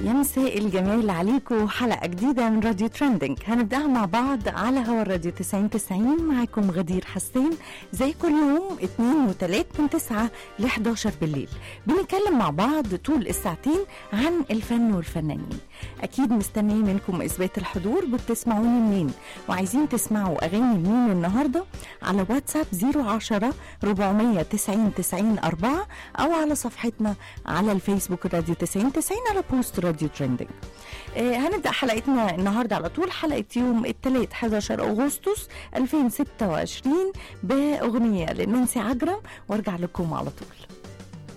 يا مساء الجمال عليكم حلقة جديدة من راديو ترندنج هنبدأها مع بعض على هوا الراديو 90 90 معاكم غدير حسين زي كل يوم اتنين وتلات من تسعة ل 11 بالليل بنتكلم مع بعض طول الساعتين عن الفن والفنانين أكيد مستنيين منكم إثبات الحضور بتسمعوني منين وعايزين تسمعوا أغاني مين النهاردة على واتساب 010 490 90 4 أو على صفحتنا على الفيسبوك راديو 90 90 على بوست راديو ترندنج آه هنبدا حلقتنا النهارده على طول حلقه يوم الثلاث 11 اغسطس 2026 باغنيه لنانسي عجرم وارجع لكم على طول